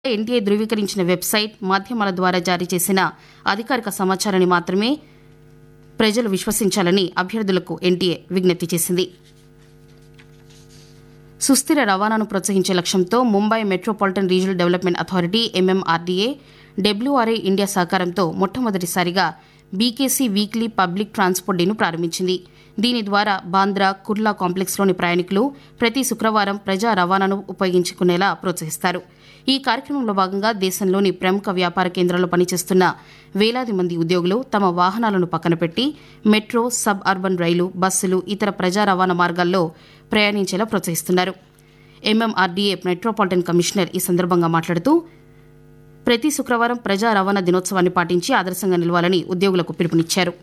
NTA ధృవీకరించిన website మాధ్యమాల ద్వారా జారీ చేసిన అధికారిక సమాచారాన్ని మాత్రమే ప్రజలు విశ్వసించాలని అభ్యర్థులకు ఎన్టీఏ విజ్ఞప్తి చేసింది సుస్థిర రవాణాను ప్రోత్సహించే లక్ష్యంతో Mumbai metropolitan regional development authority MMRDA WRI India సహకారంతో మొట్టమొదటిసారిగా బీకేసీ వీక్లీ పబ్లిక్ ట్రాన్స్పోర్ట్ డేను ప్రారంభించింది దీని ద్వారా బాంద్రా కుర్లా కాంప్లెక్స్లోని ప్రయాణికులు ప్రతి శుక్రవారం ప్రజా రవాణాను ఉపయోగించుకునేలా ప్రోత్సహిస్తారు ఈ కార్యక్రమంలో భాగంగా దేశంలోని ప్రముఖ వ్యాపార కేంద్రాల్లో పనిచేస్తున్న వేలాది మంది ఉద్యోగులు తమ వాహనాలను పక్కన పెట్టి మెట్రో సబ్ అర్బన్ రైలు బస్సులు ఇతర ప్రజా రవాణా మార్గాల్లో ప్రయాణించేలా ప్రోత్సహిస్తున్నారు ఎంఎంఆర్డీఏ మెట్రోపాలిటన్ కమిషనర్ ఈ సందర్భంగా మాట్లాడుతూ ప్రతి శుక్రవారం ప్రజా రవాణా దినోత్సవాన్ని పాటించి ఆదర్శంగా నిలవాలని ఉద్యోగులకు పిలుపునిచ్చారు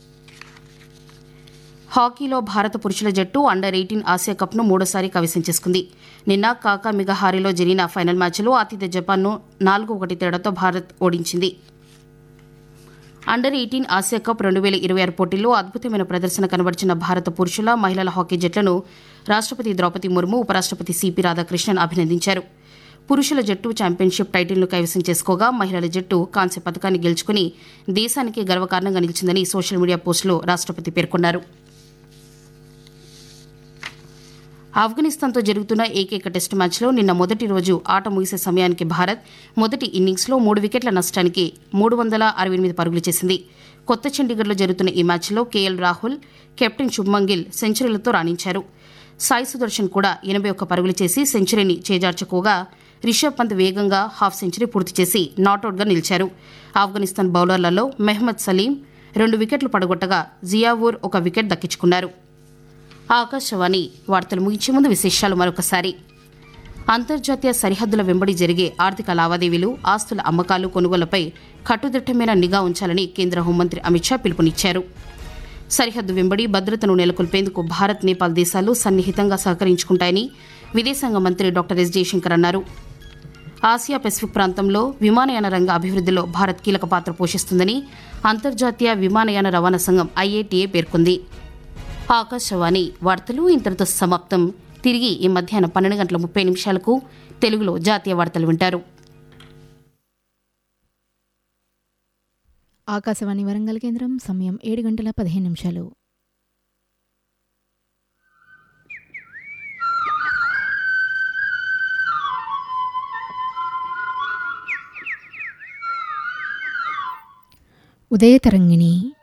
హాకీలో భారత పురుషుల జట్టు అండర్ ఎయిటీన్ ఆసియా కప్ను మూడోసారి కవిసం చేసుకుంది నిన్న కాకా మిగహారీలో జరిగిన ఫైనల్ మ్యాచ్లో ఆతిథ్య జపాన్ను నాలుగు ఒకటి తేడాతో భారత్ ఓడించింది అండర్ ఎయిటీన్ ఆసియా కప్ రెండు వేల ఇరవై ఆరు పోటీల్లో అద్భుతమైన ప్రదర్శన కనబరిచిన భారత పురుషుల మహిళల హాకీ జట్లను రాష్ట్రపతి ద్రౌపది ముర్ము ఉపరాష్ట్రపతి సిపి రాధాకృష్ణన్ అభినందించారు పురుషుల జట్టు ఛాంపియన్షిప్ టైటిల్ను కైవసం చేసుకోగా మహిళల జట్టు కాంస్య పథకాన్ని గెలుచుకుని దేశానికి గర్వకారణంగా నిలిచిందని సోషల్ మీడియా పోస్టులో రాష్ట్రపతి పేర్కొన్నారు ఆఫ్ఘనిస్తాన్తో జరుగుతున్న ఏకైక టెస్టు మ్యాచ్లో నిన్న మొదటి రోజు ఆట ముగిసే సమయానికి భారత్ మొదటి ఇన్నింగ్స్లో మూడు వికెట్ల నష్టానికి మూడు వందల అరవై ఎనిమిది పరుగులు చేసింది కొత్త చండీగఢ్లో జరుగుతున్న ఈ మ్యాచ్లో కేఎల్ రాహుల్ కెప్టెన్ శుభ్మన్ గిల్ సెంచరీలతో రాణించారు సాయి సుదర్శన్ కూడా ఎనభై ఒక్క పరుగులు చేసి సెంచరీని చేజార్చుకోగా రిషబ్ పంత్ వేగంగా హాఫ్ సెంచరీ పూర్తి చేసి నాటౌట్గా నిలిచారు ఆఫ్ఘనిస్తాన్ బౌలర్లలో మెహ్మద్ సలీం రెండు వికెట్లు పడగొట్టగా జియావూర్ ఒక వికెట్ దక్కించుకున్నారు ఆకాశవాణి వార్తలు ముగించే ముందు విశేషాలు మరొకసారి అంతర్జాతీయ సరిహద్దుల వెంబడి జరిగే ఆర్థిక లావాదేవీలు ఆస్తుల అమ్మకాలు కొనుగోళ్లపై కట్టుదిట్టమైన నిఘా ఉంచాలని కేంద్ర హోంమంత్రి అమిత్ షా పిలుపునిచ్చారు సరిహద్దు వెంబడి భద్రతను నెలకొల్పేందుకు భారత్ నేపాల్ దేశాలు సన్నిహితంగా సహకరించుకుంటాయని విదేశాంగ మంత్రి డాక్టర్ ఎస్ జయశంకర్ అన్నారు ఆసియా పెసిఫిక్ ప్రాంతంలో విమానయాన రంగ అభివృద్ధిలో భారత్ కీలక పాత్ర పోషిస్తుందని అంతర్జాతీయ విమానయాన రవాణా సంఘం ఐఏటీఏ పేర్కొంది ఆకాశవాణి వార్తలు ఇంతటితో సమాప్తం తిరిగి ఈ మధ్యాహ్నం పన్నెండు గంటల ముప్పై నిమిషాలకు తెలుగులో జాతీయ వార్తలు వింటారు ఆకాశవాణి వరంగల్ కేంద్రం సమయం ఏడు గంటల పదిహేను నిమిషాలు ఉదయ తరంగిణి